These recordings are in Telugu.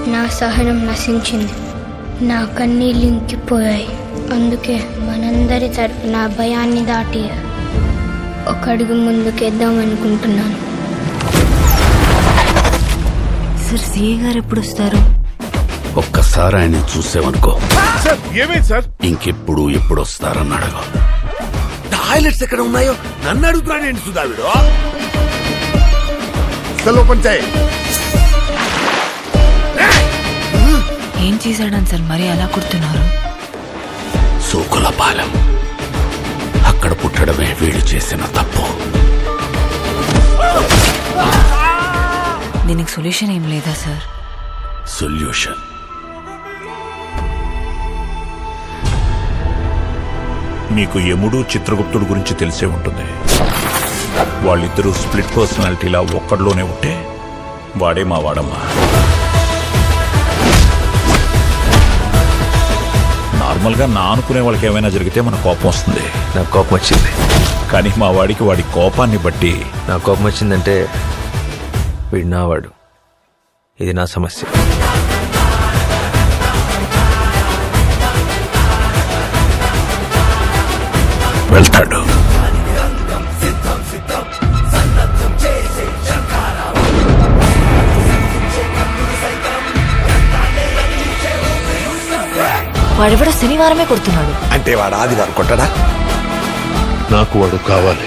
నా సహనం నశించింది నా కన్నీళ్ళు ఇంకిపోయాయి అందుకే మనందరి తరపున ఆ భయాన్ని దాటి ఒక అడుగు ముందుకేద్దాం అనుకుంటున్నాను సార్ సిఏ గారు ఎప్పుడు వస్తారు ఒక్కసారి ఆయన చూసేవనుకో సార్ ఏమైంది సార్ ఇంకెప్పుడు ఎప్పుడు వస్తారని అడగ టాయిలెట్స్ ఎక్కడ ఉన్నాయో నన్ను అడుగుతున్నాడు ఏంటి సుధావిడు సెల్ ఓపెన్ చేయి ఏం చేశాడని సార్ మరి అలా కుడుతున్నారు సూకుల పాలెం అక్కడ పుట్టడమే వీడు చేసిన తప్పు దీనికి సొల్యూషన్ ఏం లేదా సార్ సొల్యూషన్ మీకు యముడు చిత్రగుప్తుడు గురించి తెలిసే ఉంటుంది వాళ్ళిద్దరూ స్ప్లిట్ పర్సనాలిటీలా ఒక్కడిలోనే ఉంటే వాడే మా వాడమ్మా నార్మల్గా నా అనుకునే వాళ్ళకి ఏమైనా జరిగితే మన కోపం వస్తుంది నాకు కోపం వచ్చింది కానీ మా వాడికి వాడి కోపాన్ని బట్టి నా కోపం వచ్చిందంటే వీడు నావాడు ఇది నా సమస్య వెళ్తాడు వాడెవడో శనివారమే కొడుతున్నాడు అంటే వాడు ఆదివారం కొట్టడా నాకు వాడు కావాలి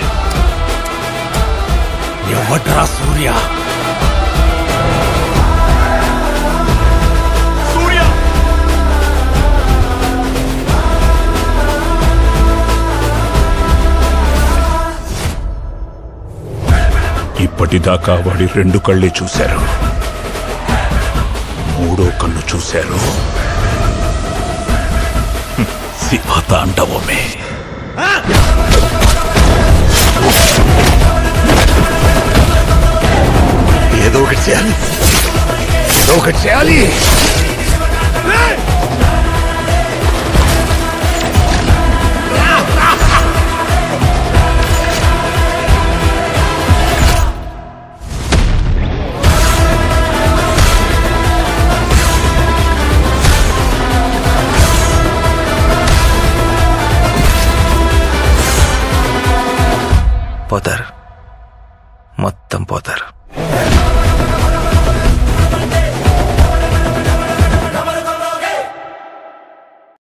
ఎవడ్రా సూర్య ఇప్పటిదాకా వాడి రెండు కళ్ళే చూశారు మూడో కన్ను చూశారు హ్మ్, శివతాండవమే ఏదో ఒకటి చేయాలి ఏదో ఒకటి చేయాలి పోతారు మొత్తం పోతారు